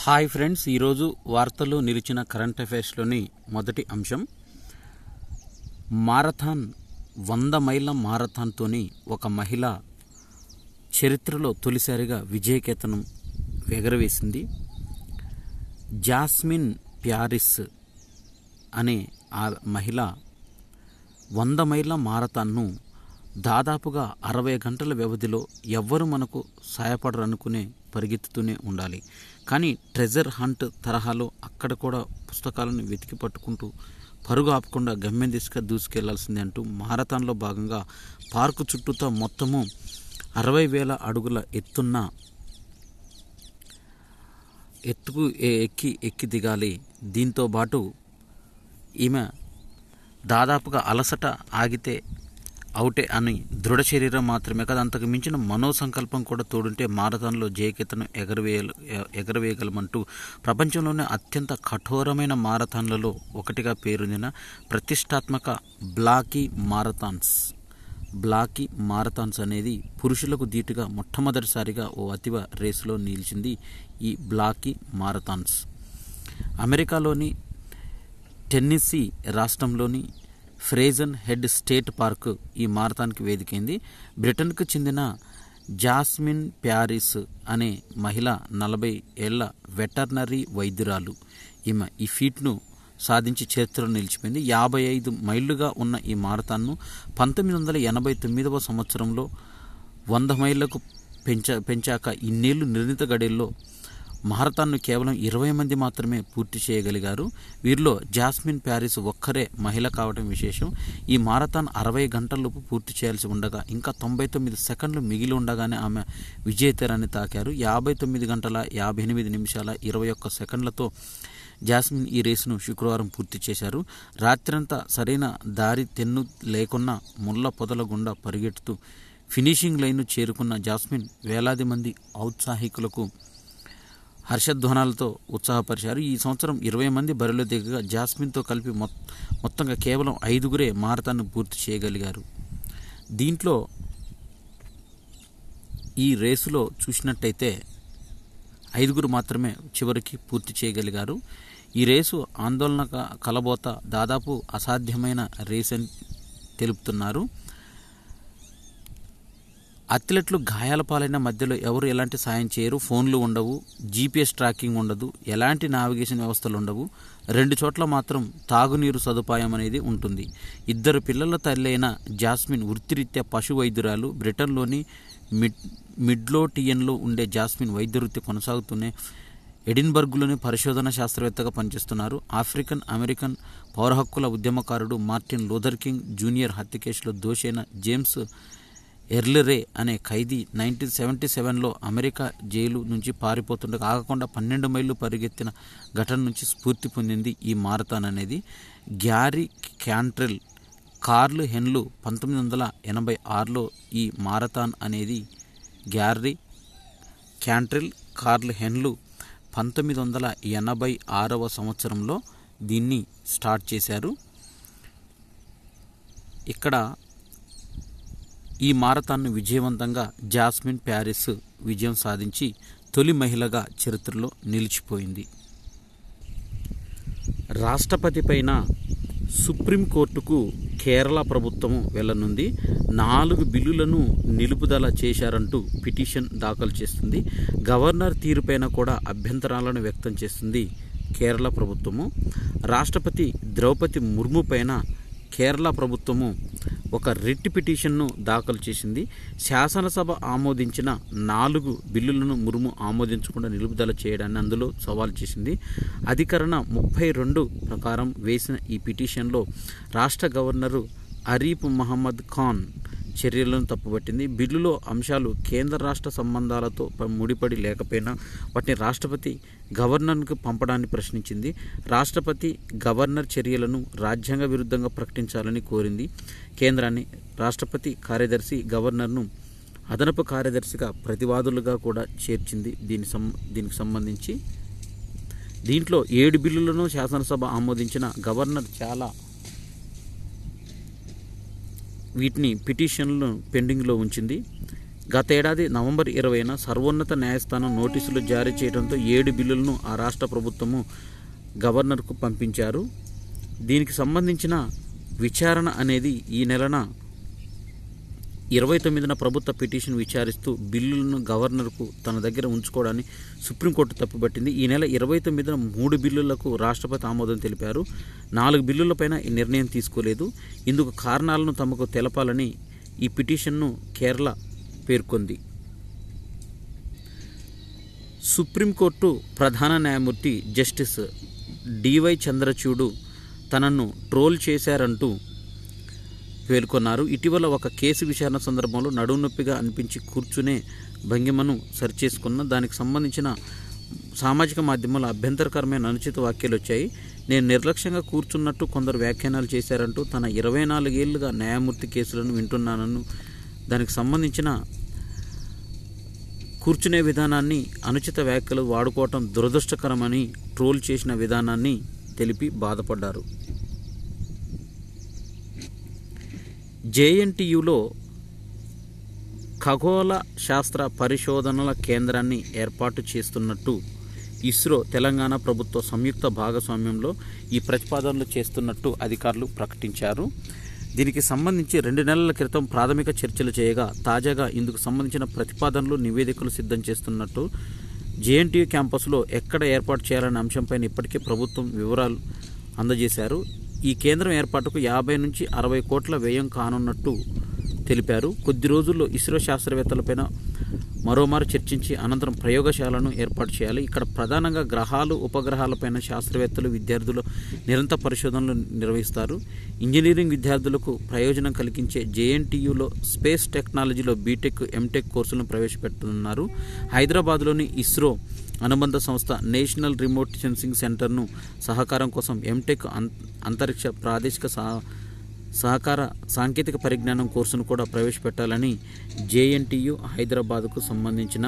hi friends ఈరోజు వార్తలు నిలిచిన కరెంట్ అఫైర్స్లోని మొదటి అంశం మారథాన్ వంద మైళ్ళ మారథాన్తోని ఒక మహిళ చరిత్రలో తొలిసారిగా విజయకేతనం ఎగరవేసింది జాస్మిన్ ప్యారిస్ అనే ఆ మహిళ వంద మైళ్ళ మారథాన్ను దాదాపుగా అరవై గంటల వ్యవధిలో ఎవ్వరు మనకు సహాయపడరు అనుకునే పరిగెత్తుతూనే ఉండాలి కానీ ట్రెజర్ హంట్ తరహాలో అక్కడ కూడా పుస్తకాలను వెతికి పట్టుకుంటూ పరుగు ఆపకుండా గమ్యం దిశగా దూసుకెళ్లాల్సిందే అంటూ మారథాన్లో భాగంగా పార్కు చుట్టూతో మొత్తము అరవై వేల అడుగుల ఎత్తున్న ఎత్తుకు ఎ- ఎక్కి ఎక్కి దిగాలి దీంతో పాటు ఈమె దాదాపుగా అలసట ఆగితే అవుటే అని దృఢ శరీరం మాత్రమే కాదు అంతకు మించిన మనోసంకల్పం కూడా తోడుంటే మారథాన్లో జయకేతను ఎగరవేయ ఎగరవేయగలమంటూ ప్రపంచంలోనే అత్యంత కఠోరమైన మారథాన్లలో ఒకటిగా పేరొందిన ప్రతిష్టాత్మక బ్లాకీ మారథాన్స్ బ్లాకీ మారథాన్స్ అనేది పురుషులకు ధీటుగా మొట్టమొదటిసారిగా ఓ అతివ రేసులో నిలిచింది ఈ బ్లాకీ మారథాన్స్ అమెరికాలోని టెన్నిసీ రాష్ట్రంలోని ఫ్రేజన్ హెడ్ స్టేట్ పార్క్ ఈ మారథాన్కి వేదికైంది బ్రిటన్కు చెందిన జాస్మిన్ ప్యారిస్ అనే మహిళ నలభై ఏళ్ల వెటర్నరీ వైద్యురాలు ఈమె ఈ ఫీట్ను సాధించి చరిత్రలో నిలిచిపోయింది యాభై ఐదు మైళ్ళుగా ఉన్న ఈ మారథాన్ను పంతొమ్మిది వందల ఎనభై తొమ్మిదవ సంవత్సరంలో వంద మైళ్ళకు పెంచ పెంచాక ఇన్నేళ్లు నిర్ణీత గడియల్లో మారథాన్ను కేవలం ఇరవై మంది మాత్రమే పూర్తి చేయగలిగారు వీరిలో జాస్మిన్ ప్యారిస్ ఒక్కరే మహిళ కావడం విశేషం ఈ మారథాన్ అరవై గంటలలోపు పూర్తి చేయాల్సి ఉండగా ఇంకా తొంభై తొమ్మిది సెకండ్లు మిగిలి ఉండగానే ఆమె విజేతరాన్ని తాకారు యాభై తొమ్మిది గంటల యాభై ఎనిమిది నిమిషాల ఇరవై ఒక్క సెకండ్లతో జాస్మిన్ ఈ రేసును శుక్రవారం పూర్తి చేశారు రాత్రంతా సరైన దారి తెన్ను లేకున్నా ముళ్ళ పొదల గుండా పరిగెడుతూ ఫినిషింగ్ లైన్ను చేరుకున్న జాస్మిన్ వేలాది మంది ఔత్సాహికులకు హర్షధ్వానాలతో ఉత్సాహపరిచారు ఈ సంవత్సరం ఇరవై మంది బరిలో దిగగా జాస్మిన్తో కలిపి మొత్ మొత్తంగా కేవలం ఐదుగురే మారథాన్ను పూర్తి చేయగలిగారు దీంట్లో ఈ రేసులో చూసినట్టయితే ఐదుగురు మాత్రమే చివరికి పూర్తి చేయగలిగారు ఈ రేసు ఆందోళన క- కలబోత దాదాపు అసాధ్యమైన రేస్ అని తెలుపుతున్నారు అథ్లెట్లు గాయాల పాలైన మధ్యలో ఎవరు ఎలాంటి సాయం చేయరు ఫోన్లు ఉండవు జీపీఎస్ ట్రాకింగ్ ఉండదు ఎలాంటి నావిగేషన్ వ్యవస్థలు ఉండవు రెండు చోట్ల మాత్రం తాగునీరు సదుపాయం అనేది ఉంటుంది ఇద్దరు పిల్లల తల్లి అయిన జాస్మిన్ వృత్తిరీత్యా పశు వైద్యురాలు బ్రిటన్లోని మిడ్ మిడ్లోటియన్లో ఉండే జాస్మిన్ వైద్య వృత్తి కొనసాగుతూనే ఎడిన్బర్గ్లోని పరిశోధన శాస్త్రవేత్తగా పనిచేస్తున్నారు ఆఫ్రికన్ అమెరికన్ పౌర హక్కుల ఉద్యమకారుడు మార్టిన్ లూథర్ కింగ్ జూనియర్ హత్య కేసులో దోషైన జేమ్స్ ఎర్లరే అనే ఖైదీ నైన్టీన్ సెవెంటీ సెవెన్లో అమెరికా జైలు నుంచి పారిపోతుండగా ఆగకుండా పన్నెండు మైళ్ళు పరిగెత్తిన ఘటన నుంచి స్ఫూర్తి పొందింది ఈ మారథాన్ అనేది గ్యారీ క్యాంట్రెల్ కార్ల్ హెన్లు పంతొమ్మిది వందల ఎనభై ఆరులో ఈ మారథాన్ అనేది గ్యారీ క్యాంట్రిల్ కార్ల్ హెన్లు పంతొమ్మిది వందల ఎనభై ఆరవ సంవత్సరంలో దీన్ని స్టార్ట్ చేశారు ఇక్కడ ఈ మారథాన్ను విజయవంతంగా జాస్మిన్ ప్యారిస్ విజయం సాధించి తొలి మహిళగా చరిత్రలో నిలిచిపోయింది రాష్ట్రపతి పైన సుప్రీంకోర్టుకు కేరళ ప్రభుత్వము వెళ్లనుంది నాలుగు బిల్లులను నిలుపుదల చేశారంటూ పిటిషన్ దాఖలు చేస్తుంది గవర్నర్ తీరుపైన కూడా అభ్యంతరాలను వ్యక్తం చేస్తుంది కేరళ ప్రభుత్వము రాష్ట్రపతి ద్రౌపది ముర్ము పైన కేరళ ప్రభుత్వము ఒక రిట్ పిటిషన్ను దాఖలు చేసింది శాసనసభ ఆమోదించిన నాలుగు బిల్లులను ముర్ము ఆమోదించకుండా నిలుపుదల చేయడాన్ని అందులో సవాల్ చేసింది అధికరణ ముప్పై రెండు ప్రకారం వేసిన ఈ పిటిషన్లో రాష్ట్ర గవర్నరు అరీఫ్ మహమ్మద్ ఖాన్ చర్యలను తప్పుపట్టింది బిల్లులో అంశాలు కేంద్ర రాష్ట్ర సంబంధాలతో ప- ముడిపడి లేకపోయినా వాటిని రాష్ట్రపతి గవర్నర్కు పంపడాన్ని ప్రశ్నించింది రాష్ట్రపతి గవర్నర్ చర్యలను రాజ్యాంగ విరుద్ధంగా ప్రకటించాలని కోరింది కేంద్రాన్ని రాష్ట్రపతి కార్యదర్శి గవర్నర్ను అదనపు కార్యదర్శిగా ప్రతివాదులుగా కూడా చేర్చింది దీని సం దీనికి సంబంధించి దీంట్లో ఏడు బిల్లులను శాసనసభ ఆమోదించిన గవర్నర్ చాలా వీటిని పిటిషన్లను పెండింగ్లో ఉంచింది గత ఏడాది నవంబర్ ఇరవైన సర్వోన్నత న్యాయస్థానం నోటీసులు జారీ చేయడంతో ఏడు బిల్లులను ఆ రాష్ట్ర ప్రభుత్వము గవర్నర్కు పంపించారు దీనికి సంబంధించిన విచారణ అనేది ఈ నెలన ఇరవై తొమ్మిదిన ప్రభుత్వ పిటిషన్ విచారిస్తూ బిల్లులను గవర్నర్కు తన దగ్గర ఉంచుకోవడాన్ని సుప్రీంకోర్టు తప్పుపట్టింది ఈ నెల ఇరవై తొమ్మిదిన మూడు బిల్లులకు రాష్ట్రపతి ఆమోదం తెలిపారు నాలుగు బిల్లులపైన ఈ నిర్ణయం తీసుకోలేదు ఇందుకు కారణాలను తమకు తెలపాలని ఈ పిటిషన్ను కేరళ పేర్కొంది సుప్రీంకోర్టు ప్రధాన న్యాయమూర్తి జస్టిస్ డివై చంద్రచూడు తనను ట్రోల్ చేశారంటూ పేర్కొన్నారు ఇటీవల ఒక కేసు విచారణ సందర్భంలో నడుము నొప్పిగా అనిపించి కూర్చునే భంగిమను సరిచేసుకున్న దానికి సంబంధించిన సామాజిక మాధ్యమాల్లో అభ్యంతరకరమైన అనుచిత వ్యాఖ్యలు వచ్చాయి నేను నిర్లక్ష్యంగా కూర్చున్నట్టు కొందరు వ్యాఖ్యానాలు చేశారంటూ తన ఇరవై నాలుగేళ్లుగా న్యాయమూర్తి కేసులను వింటున్నానను దానికి సంబంధించిన కూర్చునే విధానాన్ని అనుచిత వ్యాఖ్యలు వాడుకోవటం దురదృష్టకరమని ట్రోల్ చేసిన విధానాన్ని తెలిపి బాధపడ్డారు జేఎన్టీయులో ఖగోళ శాస్త్ర పరిశోధనల కేంద్రాన్ని ఏర్పాటు చేస్తున్నట్టు ఇస్రో తెలంగాణ ప్రభుత్వ సంయుక్త భాగస్వామ్యంలో ఈ ప్రతిపాదనలు చేస్తున్నట్టు అధికారులు ప్రకటించారు దీనికి సంబంధించి రెండు నెలల క్రితం ప్రాథమిక చర్చలు చేయగా తాజాగా ఇందుకు సంబంధించిన ప్రతిపాదనలు నివేదికలు సిద్ధం చేస్తున్నట్టు జేఎన్టీయూ క్యాంపస్లో ఎక్కడ ఏర్పాటు చేయాలనే అంశంపైన ఇప్పటికే ప్రభుత్వం వివరాలు అందజేశారు ఈ కేంద్రం ఏర్పాటుకు యాభై నుంచి అరవై కోట్ల వ్యయం కానున్నట్టు తెలిపారు కొద్ది రోజుల్లో ఇస్రో శాస్త్రవేత్తలపైన మరోమారు చర్చించి అనంతరం ప్రయోగశాలను ఏర్పాటు చేయాలి ఇక్కడ ప్రధానంగా గ్రహాలు ఉపగ్రహాలపైన శాస్త్రవేత్తలు విద్యార్థులు నిరంతర పరిశోధనలు నిర్వహిస్తారు ఇంజనీరింగ్ విద్యార్థులకు ప్రయోజనం కలిగించే జేఎన్టీయూలో స్పేస్ టెక్నాలజీలో బీటెక్ ఎంటెక్ కోర్సులను ప్రవేశపెట్టనున్నారు హైదరాబాద్లోని ఇస్రో అనుబంధ సంస్థ నేషనల్ రిమోట్ సెన్సింగ్ సెంటర్ను సహకారం కోసం ఎంటెక్ అం- అంతరిక్ష ప్రాదేశిక సహ సహకార సాంకేతిక పరిజ్ఞానం కోర్సును కూడా ప్రవేశపెట్టాలని జేఎన్టీయు హైదరాబాద్కు సంబంధించిన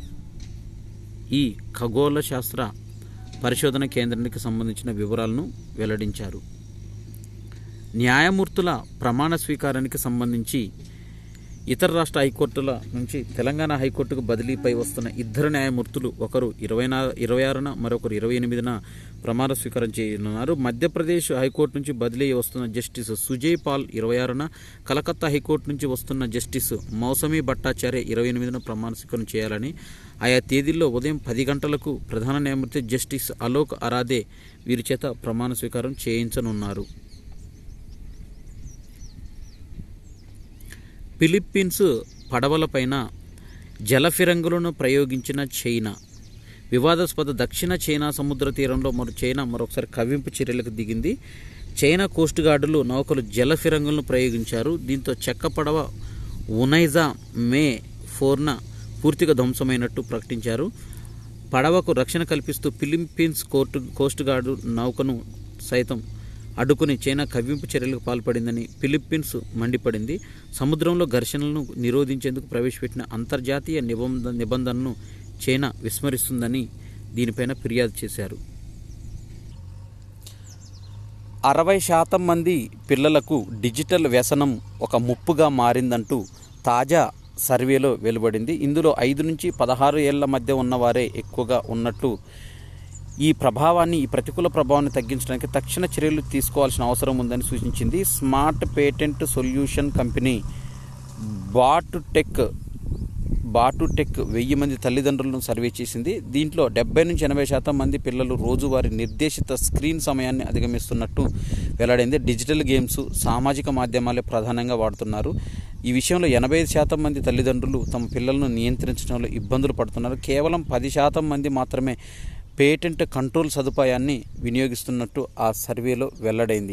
ఈ ఖగోళ శాస్త్ర పరిశోధన కేంద్రానికి సంబంధించిన వివరాలను వెల్లడించారు న్యాయమూర్తుల ప్రమాణ స్వీకారానికి సంబంధించి ఇతర రాష్ట్ర హైకోర్టుల నుంచి తెలంగాణ హైకోర్టుకు బదిలీపై వస్తున్న ఇద్దరు న్యాయమూర్తులు ఒకరు ఇరవై నా ఇరవై ఆరున మరొకరు ఇరవై ఎనిమిదిన ప్రమాణ స్వీకారం చేయనున్నారు మధ్యప్రదేశ్ హైకోర్టు నుంచి బదిలీ అయి వస్తున్న జస్టిస్ సుజయ్ పాల్ ఇరవై ఆరున కలకత్తా హైకోర్టు నుంచి వస్తున్న జస్టిస్ మౌసమి భట్టాచార్య ఇరవై ఎనిమిదిన ప్రమాణ స్వీకారం చేయాలని ఆయా తేదీల్లో ఉదయం పది గంటలకు ప్రధాన న్యాయమూర్తి జస్టిస్ అలోక్ అరాదే వీరి చేత ప్రమాణ స్వీకారం చేయించనున్నారు ఫిలిప్పీన్స్ పడవలపైన జలఫిరంగులను ప్రయోగించిన చైనా వివాదాస్పద దక్షిణ చైనా సముద్ర తీరంలో మరో చైనా మరొకసారి కవ్వింపు చర్యలకు దిగింది చైనా కోస్ట్ గార్డులు నౌకలు జలఫిరంగులను ప్రయోగించారు దీంతో చెక్క పడవ ఉనైజా మే ఫోర్న పూర్తిగా ధ్వంసమైనట్టు ప్రకటించారు పడవకు రక్షణ కల్పిస్తూ ఫిలిప్పీన్స్ కోర్టు కోస్ట్ గార్డు నౌకను సైతం అడ్డుకుని చైనా కవ్వింపు చర్యలకు పాల్పడిందని ఫిలిప్పీన్స్ మండిపడింది సముద్రంలో ఘర్షణలను నిరోధించేందుకు ప్రవేశపెట్టిన అంతర్జాతీయ నిబంధ నిబంధనను చైనా విస్మరిస్తుందని దీనిపైన ఫిర్యాదు చేశారు అరవై శాతం మంది పిల్లలకు డిజిటల్ వ్యసనం ఒక ముప్పుగా మారిందంటూ తాజా సర్వేలో వెలువడింది ఇందులో ఐదు నుంచి పదహారు ఏళ్ల మధ్య ఉన్నవారే ఎక్కువగా ఉన్నట్టు ఈ ప్రభావాన్ని ఈ ప్రతికూల ప్రభావాన్ని తగ్గించడానికి తక్షణ చర్యలు తీసుకోవాల్సిన అవసరం ఉందని సూచించింది smart patent solution company bot tech bot tech వెయ్యి మంది తల్లిదండ్రులను సర్వే చేసింది దీంట్లో డెబ్బై నుంచి ఎనభై శాతం మంది పిల్లలు రోజువారీ నిర్దేశిత స్క్రీన్ సమయాన్ని అధిగమిస్తున్నట్టు వెల్లడైంది డిజిటల్ గేమ్స్ సామాజిక మాధ్యమాలే ప్రధానంగా వాడుతున్నారు ఈ విషయంలో ఎనభై ఐదు శాతం మంది తల్లిదండ్రులు తమ పిల్లలను నియంత్రించడంలో ఇబ్బందులు పడుతున్నారు కేవలం పది శాతం మంది మాత్రమే పేటెంట్ కంట్రోల్ సదుపాయాన్ని వినియోగిస్తున్నట్టు ఆ సర్వేలో వెల్లడైంది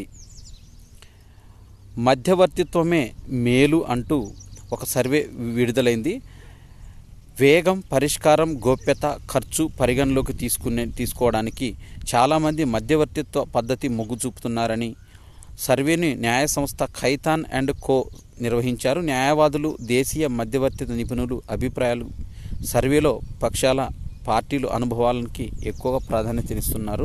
మధ్యవర్తిత్వమే మేలు అంటూ ఒక సర్వే విడుదలైంది వేగం పరిష్కారం గోప్యత ఖర్చు పరిగణలోకి తీసుకునే తీసుకోవడానికి చాలామంది మధ్యవర్తిత్వ పద్ధతి మొగ్గు చూపుతున్నారని సర్వేని న్యాయ సంస్థ ఖైతాన్ అండ్ కో నిర్వహించారు న్యాయవాదులు దేశీయ మధ్యవర్తిత్వ నిపుణులు అభిప్రాయాలు సర్వేలో పక్షాల పార్టీలు అనుభవాలకి ఎక్కువగా ప్రాధాన్యతనిస్తున్నారు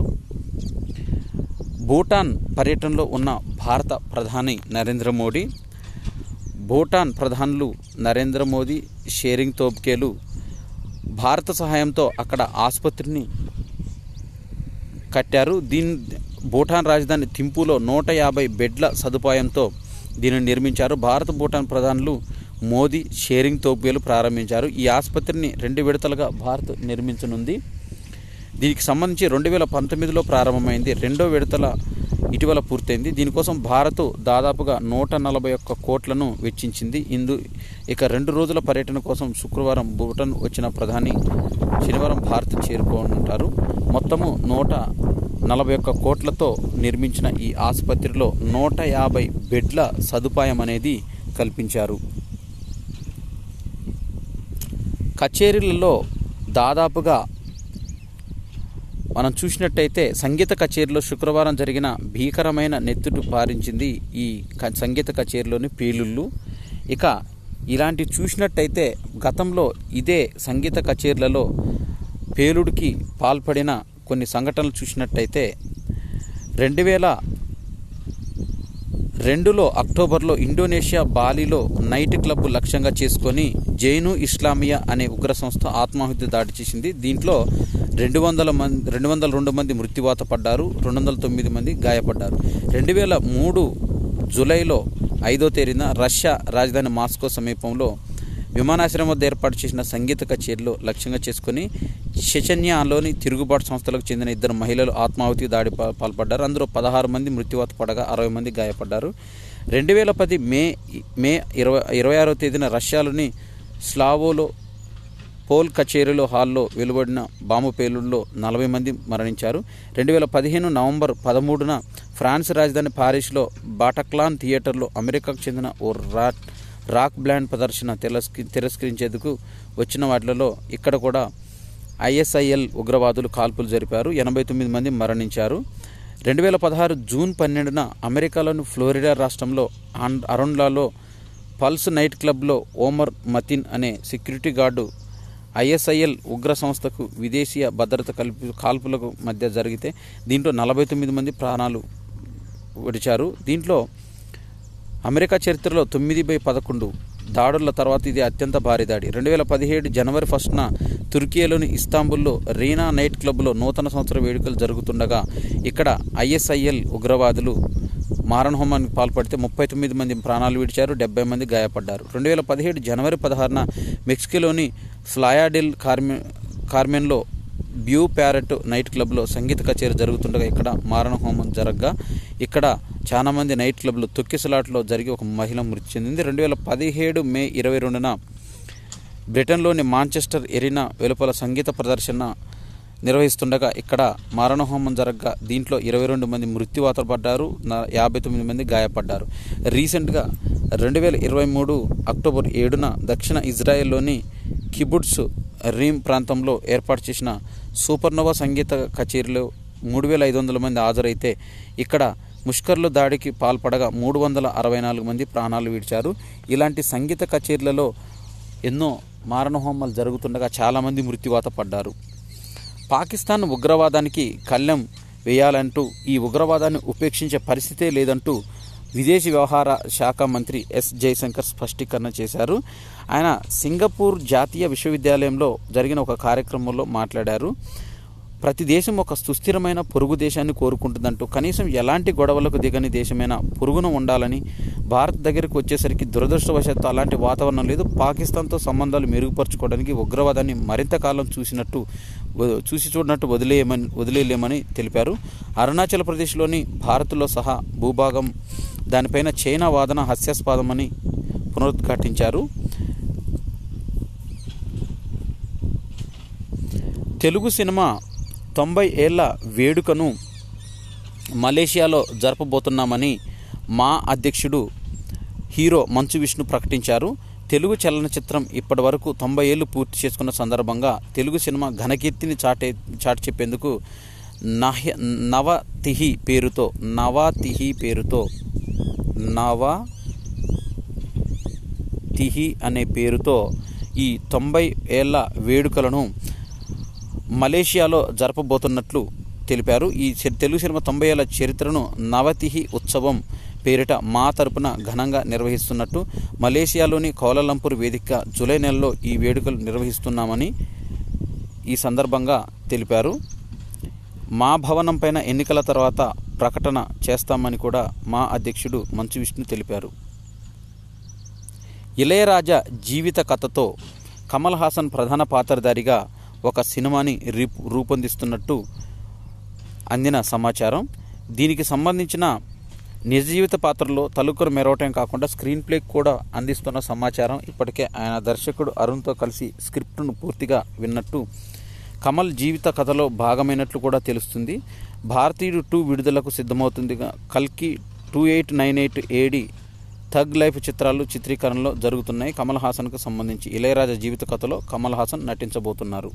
భూటాన్ పర్యటనలో ఉన్న భారత ప్రధాని నరేంద్ర మోడీ భూటాన్ ప్రధానులు నరేంద్ర మోదీ షేరింగ్ తోబ్కేలు భారత సహాయంతో అక్కడ ఆసుపత్రిని కట్టారు దీని భూటాన్ రాజధాని థింపులో నూట యాభై బెడ్ల సదుపాయంతో దీనిని నిర్మించారు భారత భూటాన్ ప్రధానులు మోదీ షేరింగ్ తోపులు ప్రారంభించారు ఈ ఆసుపత్రిని రెండు విడతలుగా భారత్ నిర్మించనుంది దీనికి సంబంధించి రెండు వేల పంతొమ్మిదిలో ప్రారంభమైంది రెండో విడతల ఇటీవల పూర్తయింది దీనికోసం భారత్ దాదాపుగా నూట నలభై ఒక్క కోట్లను వెచ్చించింది ఇందు ఇక రెండు రోజుల పర్యటన కోసం శుక్రవారం భూటాన్ వచ్చిన ప్రధాని శనివారం భారత్ చేరుకోనుంటారు మొత్తము నూట నలభై ఒక్క కోట్లతో నిర్మించిన ఈ ఆసుపత్రిలో నూట యాభై బెడ్ల సదుపాయం అనేది కల్పించారు కచేరీలలో దాదాపుగా మనం చూసినట్టయితే సంగీత కచేరీలో శుక్రవారం జరిగిన భీకరమైన నెత్తుటి పారించింది ఈ క- సంగీత కచేరీలోని పేలుళ్ళు ఇక ఇలాంటి చూసినట్టయితే గతంలో ఇదే సంగీత కచేరీలలో పేలుడికి పాల్పడిన కొన్ని సంఘటనలు చూసినట్టయితే రెండు వేల రెండులో అక్టోబర్లో ఇండోనేషియా బాలిలో నైట్ క్లబ్ లక్ష్యంగా చేసుకొని జైను ఇస్లామియా అనే ఉగ్ర సంస్థ ఆత్మాహుతి దాడి చేసింది దీంట్లో రెండు వందల మంది రెండు వందల రెండు మంది మృత్యువాత పడ్డారు రెండు వందల తొమ్మిది మంది గాయపడ్డారు రెండు వేల మూడు జూలైలో ఐదో తేదీన రష్యా రాజధాని మాస్కో సమీపంలో విమానాశ్రయం వద్ద ఏర్పాటు చేసిన సంగీత కచేరీలో లక్ష్యంగా చేసుకుని షెచన్యాలోని తిరుగుబాటు సంస్థలకు చెందిన ఇద్దరు మహిళలు ఆత్మాహుతి దాడి పా- పాల్పడ్డారు అందులో పదహారు మంది మృత్యువాత పడగా అరవై మంది గాయపడ్డారు రెండు వేల పది మే మే ఇరవై ఇరవై ఆరో తేదీన రష్యాలోని స్లావోలో పోల్ కచేరీలో హాల్లో వెలువడిన బాంబు పేలుడులో నలభై మంది మరణించారు రెండు వేల పదిహేను నవంబర్ పదమూడున ఫ్రాన్స్ రాజధాని పారిస్లో బాటక్లాన్ థియేటర్లో అమెరికాకు చెందిన ఓ రాక్ రాక్ బ్లాండ్ ప్రదర్శన తిరస్క తిరస్కరించేందుకు వచ్చిన వాటిలో ఇక్కడ కూడా ఐఎస్ఐఎల్ ఉగ్రవాదులు కాల్పులు జరిపారు ఎనభై తొమ్మిది మంది మరణించారు రెండు వేల పదహారు జూన్ పన్నెండున అమెరికాలోని ఫ్లోరిడా రాష్ట్రంలో ఆన్ అరుణ్లాలో పల్స్ నైట్ క్లబ్లో ఓమర్ మతిన్ అనే సెక్యూరిటీ గార్డు ఐఎస్ఐఎల్ ఉగ్ర సంస్థకు విదేశీయ భద్రత కల్పి కాల్పులకు మధ్య జరిగితే దీంట్లో నలభై తొమ్మిది మంది ప్రాణాలు విడిచారు దీంట్లో అమెరికా చరిత్రలో తొమ్మిది బై పదకొండు దాడుల తర్వాత ఇది అత్యంత భారీ దాడి రెండు వేల పదిహేడు జనవరి ఫస్ట్న తుర్కియాలోని ఇస్తాంబుల్లో రీనా నైట్ క్లబ్లో నూతన సంవత్సర వేడుకలు జరుగుతుండగా ఇక్కడ ఐఎస్ఐఎల్ ఉగ్రవాదులు మారణహోమానికి పాల్పడితే ముప్పై తొమ్మిది మంది ప్రాణాలు విడిచారు డెబ్బై మంది గాయపడ్డారు రెండు వేల పదిహేడు జనవరి పదహారున మెక్సికోలోని ఫ్లాయాడిల్ కార్మె కార్మెన్లో బ్యూ ప్యారెట్ నైట్ క్లబ్లో సంగీత కచేరీ జరుగుతుండగా ఇక్కడ మారణ హోమం జరగగా ఇక్కడ చాలా మంది నైట్ క్లబ్లో తొక్కిసలాట్లో జరిగి ఒక మహిళ మృతి చెందింది రెండు వేల పదిహేడు మే ఇరవై రెండున బ్రిటన్లోని మాంచెస్టర్ ఎరినా వెలుపల సంగీత ప్రదర్శన నిర్వహిస్తుండగా ఇక్కడ మారణహోమం జరగగా దీంట్లో ఇరవై రెండు మంది మృత్యువాత పడ్డారు నా- యాభై తొమ్మిది మంది గాయపడ్డారు రీసెంట్గా రెండు వేల ఇరవై మూడు అక్టోబర్ ఏడున దక్షిణ ఇజ్రాయెల్లోని కిబుడ్స్ రీమ్ ప్రాంతంలో ఏర్పాటు చేసిన సూపర్నోవా సంగీత కచేరీలో మూడు వేల ఐదు వందల మంది హాజరైతే ఇక్కడ ముష్కర్లు దాడికి పాల్పడగా మూడు వందల అరవై నాలుగు మంది ప్రాణాలు విడిచారు ఇలాంటి సంగీత కచేరీలలో ఎన్నో మారణహోమాలు జరుగుతుండగా చాలామంది మృత్యువాత పడ్డారు పాకిస్తాన్ ఉగ్రవాదానికి కళ్ళెం వేయాలంటూ ఈ ఉగ్రవాదాన్ని ఉపేక్షించే పరిస్థితే లేదంటూ విదేశీ వ్యవహార శాఖ మంత్రి ఎస్ జయశంకర్ స్పష్టీకరణ చేశారు ఆయన సింగపూర్ జాతీయ విశ్వవిద్యాలయంలో జరిగిన ఒక కార్యక్రమంలో మాట్లాడారు ప్రతి దేశం ఒక సుస్థిరమైన పొరుగు దేశాన్ని కోరుకుంటుందంటూ కనీసం ఎలాంటి గొడవలకు దిగని దేశమైన పొరుగున ఉండాలని భారత్ దగ్గరికి వచ్చేసరికి దురదృష్టవశాత్తు అలాంటి వాతావరణం లేదు పాకిస్తాన్తో సంబంధాలు మెరుగుపరచుకోవడానికి ఉగ్రవాదాన్ని మరింత కాలం చూసినట్టు వ- చూసి చూడనట్టు వదిలేయమని వదిలేయలేమని తెలిపారు అరుణాచల్ ప్రదేశ్లోని భారత్లో సహా భూభాగం దానిపైన చైనా వాదన హాస్యాస్పదమని పునరుద్ఘాటించారు తెలుగు సినిమా తొంభై ఏళ్ల వేడుకను మలేషియాలో జరపబోతున్నామని మా అధ్యక్షుడు హీరో మంచు విష్ణు ప్రకటించారు తెలుగు చలనచిత్రం ఇప్పటి వరకు తొంభై ఏళ్ళు పూర్తి చేసుకున్న సందర్భంగా తెలుగు సినిమా ఘనకీర్తిని చాటే చాటి చెప్పేందుకు నహ్య నవతిహి పేరుతో నవాతిహి పేరుతో నవ తిహి అనే పేరుతో ఈ తొంభై ఏళ్ల వేడుకలను మలేషియాలో జరపబోతున్నట్లు తెలిపారు ఈ చె- తెలుగు సినిమా తొంభై ఏళ్ల చరిత్రను నవతిహి ఉత్సవం పేరిట మా తరపున ఘనంగా నిర్వహిస్తున్నట్టు మలేషియాలోని కౌలాలంపూర్ వేదిక జూలై నెలలో ఈ వేడుకలు నిర్వహిస్తున్నామని ఈ సందర్భంగా తెలిపారు మా భవనం పైన ఎన్నికల తర్వాత ప్రకటన చేస్తామని కూడా మా అధ్యక్షుడు మంచు విష్ణు తెలిపారు ఇళయరాజా జీవిత కథతో కమల్ హాసన్ ప్రధాన పాత్రధారిగా ఒక సినిమాని రీప్ రూపొందిస్తున్నట్టు అందిన సమాచారం దీనికి సంబంధించిన నిజ జీవిత పాత్రలో తలుకురు మెరవటం కాకుండా స్క్రీన్ ప్లే కూడా అందిస్తున్న సమాచారం ఇప్పటికే ఆయన దర్శకుడు అరుణ్తో కలిసి స్క్రిప్ట్ను పూర్తిగా విన్నట్టు కమల్ జీవిత కథలో భాగమైనట్లు కూడా తెలుస్తుంది భారతీయుడు టూ విడుదలకు సిద్ధమవుతుందిగా కల్కి two eight nine eight AD Thug Life చిత్రాలు చిత్రీకరణలో జరుగుతున్నాయి కమల్ హాసన్కు సంబంధించి ఇళయరాజా జీవిత కథలో కమల్ హాసన్ నటించబోతున్నారు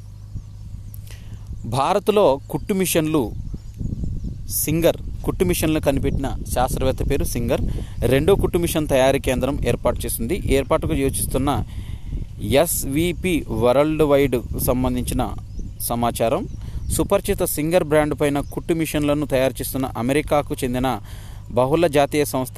భారత్లో కుట్టు మిషన్లు సింగర్ కుట్టు మిషన్లు కనిపెట్టిన శాస్త్రవేత్త పేరు సింగర్ రెండో కుట్టు మిషన్ తయారీ కేంద్రం ఏర్పాటు చేసింది ఏర్పాటుకు యోచిస్తున్న ఎస్విపి వరల్డ్ వైడ్ సంబంధించిన సమాచారం సుపరిచిత సింగర్ బ్రాండ్ పైన కుట్టు మిషన్లను తయారు చేస్తున్న అమెరికాకు చెందిన బహుళ జాతీయ సంస్థ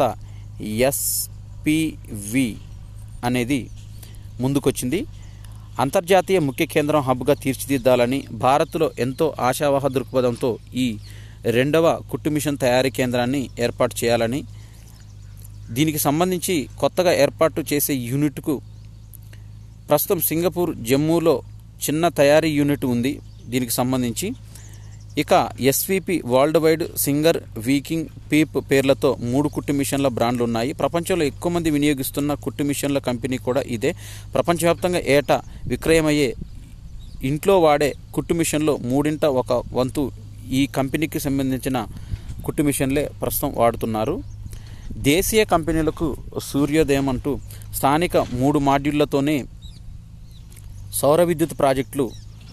ఎస్పివి అనేది ముందుకొచ్చింది అంతర్జాతీయ ముఖ్య కేంద్రం హబ్గా తీర్చిదిద్దాలని భారత్లో ఎంతో ఆశావహ దృక్పథంతో ఈ రెండవ కుట్టు మిషన్ తయారీ కేంద్రాన్ని ఏర్పాటు చేయాలని దీనికి సంబంధించి కొత్తగా ఏర్పాటు చేసే యూనిట్కు ప్రస్తుతం సింగపూర్ జమ్మూలో చిన్న తయారీ యూనిట్ ఉంది దీనికి సంబంధించి ఇక ఎస్విపి వరల్డ్ వైడ్ సింగర్ వీకింగ్ పీప్ పేర్లతో మూడు కుట్టు మిషన్ల బ్రాండ్లు ఉన్నాయి ప్రపంచంలో ఎక్కువ మంది వినియోగిస్తున్న కుట్టు మిషన్ల కంపెనీ కూడా ఇదే ప్రపంచవ్యాప్తంగా ఏటా విక్రయమయ్యే ఇంట్లో వాడే కుట్టు మిషన్లో మూడింట ఒక వంతు ఈ కంపెనీకి సంబంధించిన కుట్టు మిషన్లే ప్రస్తుతం వాడుతున్నారు దేశీయ కంపెనీలకు సూర్యోదయం అంటూ స్థానిక మూడు మాడ్యూళ్లతోనే సౌర విద్యుత్ ప్రాజెక్టులు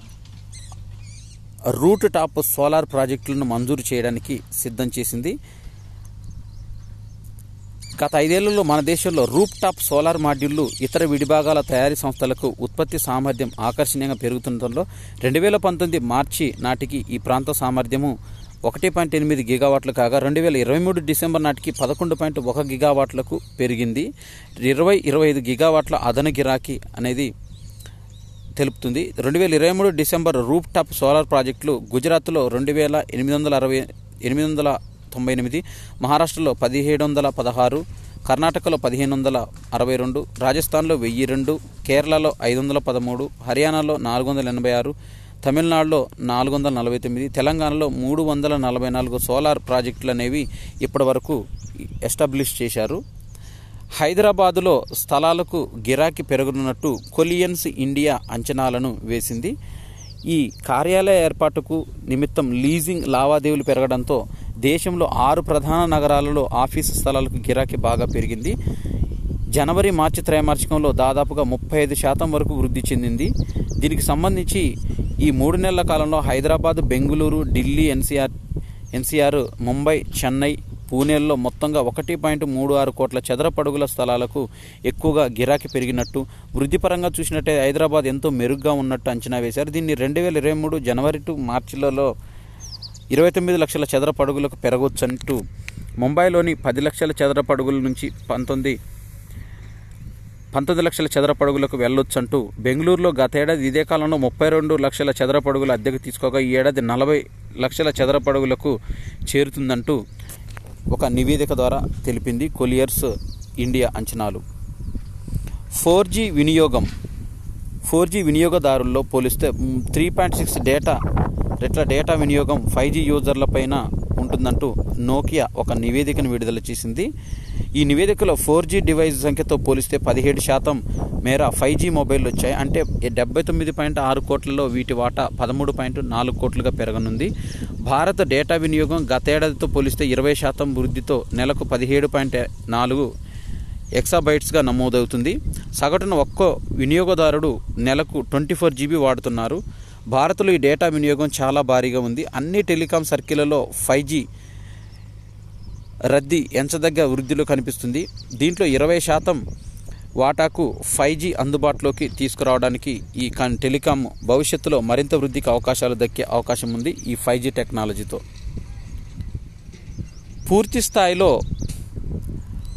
రూట్ టాప్ సోలార్ ప్రాజెక్టులను మంజూరు చేయడానికి సిద్ధం చేసింది గత ఐదేళ్లలో మన దేశంలో రూప్ టాప్ సోలార్ మాడ్యూళ్లు ఇతర విడిభాగాల తయారీ సంస్థలకు ఉత్పత్తి సామర్థ్యం ఆకర్షణీయంగా పెరుగుతుండటంలో రెండు వేల పంతొమ్మిది మార్చి నాటికి ఈ ప్రాంత సామర్థ్యము ఒకటి పాయింట్ ఎనిమిది గిగావాట్లు కాగా రెండు వేల ఇరవై మూడు డిసెంబర్ నాటికి పదకొండు పాయింట్ ఒక గిగావాట్లకు పెరిగింది ఇరవై ఇరవై ఐదు గిగావాట్ల అదన గిరాకీ అనేది తెలుపుతుంది రెండు వేల ఇరవై మూడు డిసెంబర్ రూప్ టాప్ సోలార్ ప్రాజెక్టులు గుజరాత్లో రెండు వేల ఎనిమిది వందల అరవై ఎనిమిది వందల తొంభై ఎనిమిది మహారాష్ట్రలో పదిహేడు వందల పదహారు కర్ణాటకలో పదిహేను వందల అరవై రెండు రాజస్థాన్లో వెయ్యి రెండు కేరళలో ఐదు వందల పదమూడు హర్యానాలో నాలుగు వందల ఎనభై ఆరు తమిళనాడులో నాలుగు వందల నలభై తొమ్మిది తెలంగాణలో మూడు వందల నలభై నాలుగు సోలార్ ప్రాజెక్టులు అనేవి ఇప్పటి వరకు ఎస్టాబ్లిష్ చేశారు హైదరాబాదులో స్థలాలకు గిరాకీ పెరగనున్నట్టు కొలియన్స్ ఇండియా అంచనాలను వేసింది ఈ కార్యాలయ ఏర్పాటుకు నిమిత్తం లీజింగ్ లావాదేవీలు పెరగడంతో దేశంలో ఆరు ప్రధాన నగరాలలో ఆఫీసు స్థలాలకు గిరాకీ బాగా పెరిగింది జనవరి మార్చి త్రైమాసికంలో దాదాపుగా ముప్పై ఐదు శాతం వరకు వృద్ధి చెందింది దీనికి సంబంధించి ఈ మూడు నెలల కాలంలో హైదరాబాద్ బెంగళూరు ఢిల్లీ ఎన్సీఆర్ ఎన్సీఆర్ ముంబై చెన్నై పూణేల్లో మొత్తంగా ఒకటి పాయింట్ మూడు ఆరు కోట్ల చదరపడుగుల స్థలాలకు ఎక్కువగా గిరాకీ పెరిగినట్టు వృద్ధిపరంగా చూసినట్టే హైదరాబాద్ ఎంతో మెరుగ్గా ఉన్నట్టు అంచనా వేశారు దీన్ని రెండు వేల ఇరవై మూడు జనవరి టు మార్చిలలో ఇరవై తొమ్మిది లక్షల చదరపడుగులకు పెరగవచ్చంటూ ముంబైలోని పది లక్షల చదరపడుగుల నుంచి పంతొమ్మిది పంతొమ్మిది లక్షల చదరపడుగులకు వెళ్ళొచ్చంటూ బెంగళూరులో గతేడాది ఇదే కాలంలో ముప్పై రెండు లక్షల చదరపడుగుల అద్దెకు తీసుకోగా ఈ ఏడాది నలభై లక్షల చదరపడుగులకు చేరుతుందంటూ ఒక నివేదిక ద్వారా తెలిపింది కొలియర్స్ ఇండియా అంచనాలు ఫోర్ జీ వినియోగం ఫోర్ జీ వినియోగదారుల్లో పోలిస్తే త్రీ పాయింట్ సిక్స్ డేటా రెట్ల డేటా వినియోగం ఫైవ్ జీ యూజర్లపైన ఉంటుందంటూ నోకియా ఒక నివేదికను విడుదల చేసింది ఈ నివేదికలో ఫోర్ జీ డివైస్ సంఖ్యతో పోలిస్తే పదిహేడు శాతం మేర ఫైవ్ జీ మొబైల్ వచ్చాయి అంటే డెబ్బై తొమ్మిది పాయింట్ ఆరు కోట్లలో వీటి వాటా పదమూడు పాయింట్ నాలుగు కోట్లుగా పెరగనుంది భారత డేటా వినియోగం గతేడాదితో పోలిస్తే ఇరవై శాతం వృద్ధితో నెలకు పదిహేడు పాయింట్ నాలుగు ఎక్సాబైట్స్గా నమోదవుతుంది సగటున ఒక్కో వినియోగదారుడు నెలకు ట్వంటీ ఫోర్ జీబీ వాడుతున్నారు భారత్లో ఈ డేటా వినియోగం చాలా భారీగా ఉంది అన్ని టెలికాం సర్కిళ్లలో ఫైవ్ జీ రద్దీ ఎంచదగ్గ వృద్ధిలో కనిపిస్తుంది దీంట్లో ఇరవై శాతం వాటాకు ఫైవ్ జీ అందుబాటులోకి తీసుకురావడానికి ఈ కన్ టెలికాం భవిష్యత్తులో మరింత వృద్ధికి అవకాశాలు దక్కే అవకాశం ఉంది ఈ ఫైవ్ జీ టెక్నాలజీతో పూర్తి స్థాయిలో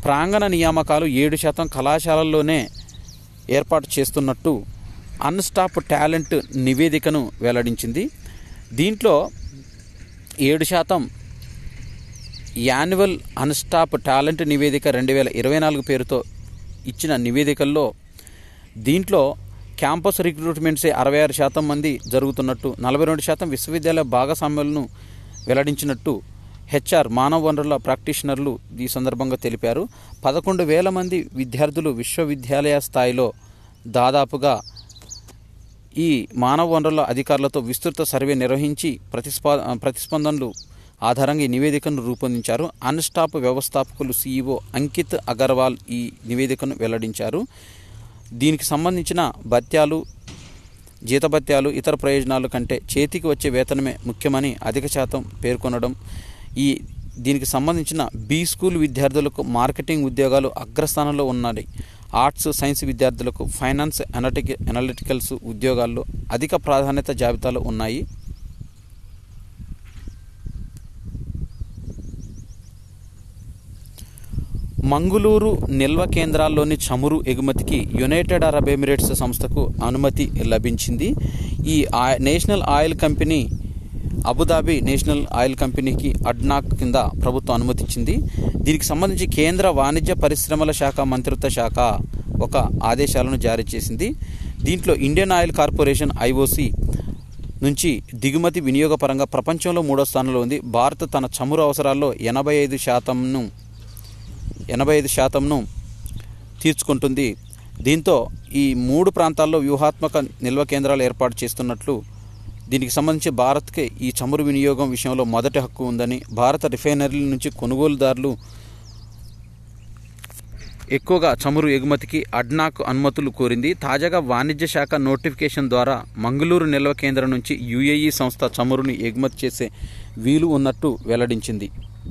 ప్రాంగణ నియామకాలు ఏడు శాతం కళాశాలల్లోనే ఏర్పాటు చేస్తున్నట్టు అన్స్టాప్ టాలెంట్ నివేదికను వెల్లడించింది దీంట్లో ఏడు శాతం యాన్యువల్ అన్స్టాప్ టాలెంట్ నివేదిక రెండు వేల ఇరవై నాలుగు పేరుతో ఇచ్చిన నివేదికల్లో దీంట్లో క్యాంపస్ రిక్రూట్మెంట్సే అరవై ఆరు శాతం మంది జరుగుతున్నట్టు నలభై రెండు శాతం విశ్వవిద్యాలయ భాగస్వామ్యాలను వెల్లడించినట్టు హెచ్ఆర్ మానవ వనరుల ప్రాక్టీషనర్లు ఈ సందర్భంగా తెలిపారు పదకొండు వేల మంది విద్యార్థులు విశ్వవిద్యాలయ స్థాయిలో దాదాపుగా ఈ మానవ వనరుల అధికారులతో విస్తృత సర్వే నిర్వహించి ప్రతిస్పా ప్రతిస్పందనలు ఆధారంగా ఈ నివేదికను రూపొందించారు అన్స్టాప్ వ్యవస్థాపకులు సీఈఓ అంకిత్ అగర్వాల్ ఈ నివేదికను వెల్లడించారు దీనికి సంబంధించిన భత్యాలు జీతభత్యాలు ఇతర ప్రయోజనాల కంటే చేతికి వచ్చే వేతనమే ముఖ్యమని అధిక శాతం పేర్కొనడం ఈ దీనికి సంబంధించిన బి స్కూల్ విద్యార్థులకు మార్కెటింగ్ ఉద్యోగాలు అగ్రస్థానంలో ఉన్నాయి ఆర్ట్స్ సైన్స్ విద్యార్థులకు ఫైనాన్స్ అనలిటిక్ అనలిటికల్స్ ఉద్యోగాల్లో అధిక ప్రాధాన్యత జాబితాలో ఉన్నాయి మంగుళూరు నిల్వ కేంద్రాల్లోని చమురు ఎగుమతికి యునైటెడ్ అరబ్ ఎమిరేట్స్ సంస్థకు అనుమతి లభించింది ఈ ఆ- national oil company Abu Dhabi national oil కంపెనీకి అడ్నాక్ కింద ప్రభుత్వం అనుమతిచ్చింది దీనికి సంబంధించి కేంద్ర వాణిజ్య పరిశ్రమల శాఖ మంత్రిత్వ శాఖ ఒక ఆదేశాలను జారీ చేసింది దీంట్లో ఇండియన్ ఆయిల్ కార్పొరేషన్ ఐఓసి నుంచి దిగుమతి వినియోగ పరంగా ప్రపంచంలో మూడో స్థానంలో ఉంది భారత్ తన చమురు అవసరాల్లో ఎనభై ఐదు శాతంను ఎనభై ఐదు శాతంను తీర్చుకుంటుంది దీంతో ఈ మూడు ప్రాంతాల్లో వ్యూహాత్మక నిల్వ కేంద్రాలు ఏర్పాటు చేస్తున్నట్లు దీనికి సంబంధించి భారత్కి ఈ చమురు వినియోగం విషయంలో మొదటి హక్కు ఉందని భారత రిఫైనరీల నుంచి కొనుగోలుదారులు ఎక్కువగా చమురు ఎగుమతికి అడ్నాక్ అనుమతులు కోరింది తాజాగా వాణిజ్య శాఖ నోటిఫికేషన్ ద్వారా మంగళూరు నిల్వ కేంద్రం నుంచి యుఏఈ సంస్థ చమురుని ఎగుమతి చేసే వీలు ఉన్నట్టు వెల్లడించింది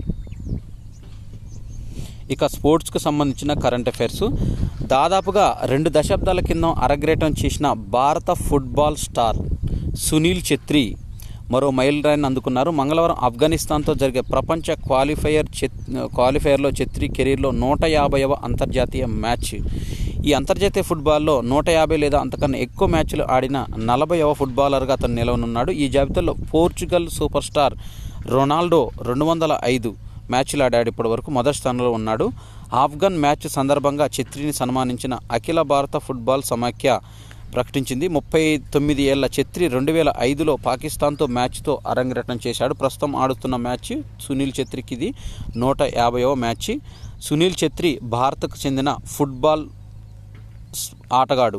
ఇక స్పోర్ట్స్కు సంబంధించిన కరెంట్ అఫైర్స్ దాదాపుగా రెండు దశాబ్దాల కింద అరగ్రేటం చేసిన భారత ఫుట్బాల్ స్టార్ సునీల్ ఛెత్రి మరో మైల్ రాయిని అందుకున్నారు మంగళవారం ఆఫ్ఘనిస్తాన్తో జరిగే ప్రపంచ క్వాలిఫైయర్ చెత్ క్వాలిఫైయర్లో ఛెత్రి కెరీర్లో నూట యాభైవ అంతర్జాతీయ మ్యాచ్ ఈ అంతర్జాతీయ ఫుట్బాల్లో నూట యాభై లేదా అంతకన్నా ఎక్కువ మ్యాచ్లు ఆడిన నలభైవ ఫుట్బాలర్గా అతను నిలవనున్నాడు ఈ జాబితాలో పోర్చుగల్ సూపర్ స్టార్ రొనాల్డో రెండు వందల ఐదు మ్యాచ్లు ఆడాడు ఇప్పటి వరకు మొదటి స్థానంలో ఉన్నాడు ఆఫ్ఘన్ మ్యాచ్ సందర్భంగా ఛత్రిని సన్మానించిన అఖిల భారత ఫుట్బాల్ సమాఖ్య ప్రకటించింది ముప్పై తొమ్మిది ఏళ్ల ఛత్రి రెండు వేల ఐదులో పాకిస్తాన్తో మ్యాచ్తో అరంగేట్రం చేశాడు ప్రస్తుతం ఆడుతున్న మ్యాచ్ సునీల్ ఛత్రికి ఇది నూట యాభైవ మ్యాచ్ సునీల్ ఛత్రి భారత్కు చెందిన ఫుట్బాల్ స్- ఆటగాడు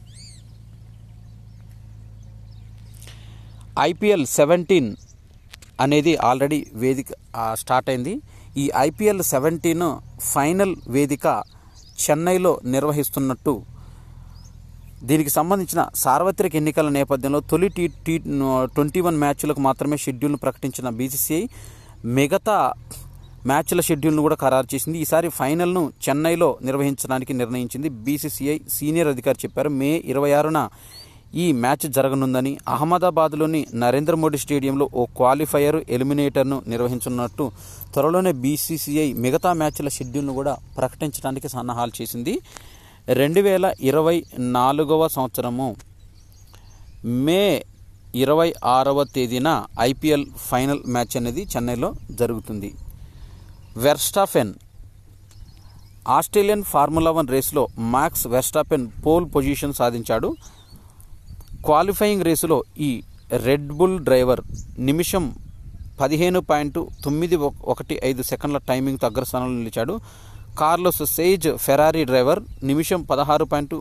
ఐపీఎల్ సెవెంటీన్ అనేది ఆల్రెడీ వేదిక ఆ, స్టార్ట్ అయింది ఈ ఐపీఎల్ సెవెంటీన్ ఫైనల్ వేదిక చెన్నైలో నిర్వహిస్తున్నట్టు దీనికి సంబంధించిన సార్వత్రిక ఎన్నికల నేపథ్యంలో తొలి టీ టీ ట్వంటీ వన్ మ్యాచ్లకు మాత్రమే షెడ్యూల్ను ప్రకటించిన బీసీసీఐ మిగతా మ్యాచ్ల షెడ్యూల్ను కూడా ఖరారు చేసింది ఈసారి ఫైనల్ను చెన్నైలో నిర్వహించడానికి నిర్ణయించింది బీసీసీఐ సీనియర్ అధికారి చెప్పారు మే ఇరవై ఆరున ఈ మ్యాచ్ జరగనుందని అహ్మదాబాద్లోని నరేంద్ర మోడీ స్టేడియంలో ఓ క్వాలిఫైయర్ ఎలిమినేటర్ను నిర్వహించనున్నట్టు త్వరలోనే బీసీసీఐ మిగతా మ్యాచ్ల షెడ్యూల్ను కూడా ప్రకటించడానికి సన్నాహాలు చేసింది రెండు వేల ఇరవై నాలుగవ సంవత్సరము మే ఇరవై ఆరవ తేదీన ఐపీఎల్ ఫైనల్ మ్యాచ్ అనేది చెన్నైలో జరుగుతుంది వెర్స్టాఫెన్ ఆస్ట్రేలియన్ ఫార్ములా వన్ రేసులో మాక్స్ వెర్స్టాపెన్ పోల్ పొజిషన్ సాధించాడు క్వాలిఫైయింగ్ రేసులో ఈ రెడ్ బుల్ డ్రైవర్ నిమిషం పదిహేను పాయింట్ తొమ్మిది ఒక- ఒకటి ఐదు సెకండ్ల టైమింగ్తో అగ్రస్థానంలో నిలిచాడు కార్లోస్ సేజ్ ఫెరారీ డ్రైవర్ నిమిషం పదహారు పాయింట్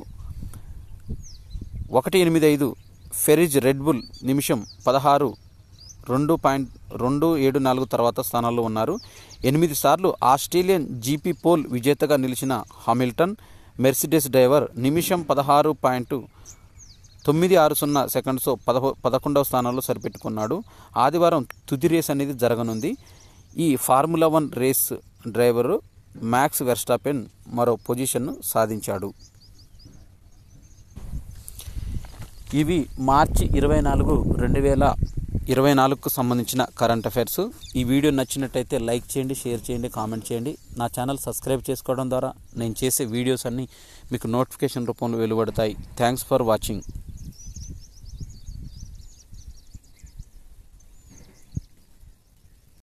ఒకటి ఎనిమిది ఐదు ఫెరిజ్ రెడ్ బుల్ నిమిషం పదహారు రెండు పాయింట్ రెండు ఏడు నాలుగు తర్వాత స్థానాల్లో ఉన్నారు ఎనిమిది సార్లు ఆస్ట్రేలియన్ జీపీ పోల్ విజేతగా నిలిచిన హామిల్టన్ మెర్సిడెస్ డ్రైవర్ నిమిషం పదహారు పాయింట్ తొమ్మిది ఆరు సున్నా సెకండ్స్ పదహో పదకొండవ స్థానంలో సరిపెట్టుకున్నాడు ఆదివారం తుది రేస్ అనేది జరగనుంది ఈ formula one race driver Max Verstappen మరో పొజిషన్ను సాధించాడు ఇవి మార్చి ఇరవై నాలుగు రెండు వేల ఇరవై నాలుగుకు సంబంధించిన కరెంట్ అఫైర్స్ ఈ వీడియో నచ్చినట్టయితే లైక్ చేయండి షేర్ చేయండి కామెంట్ చేయండి నా ఛానల్ సబ్స్క్రైబ్ చేసుకోవడం ద్వారా నేను చేసే వీడియోస్ అన్నీ మీకు నోటిఫికేషన్ రూపంలో వెలువడతాయి థ్యాంక్స్ ఫర్ వాచింగ్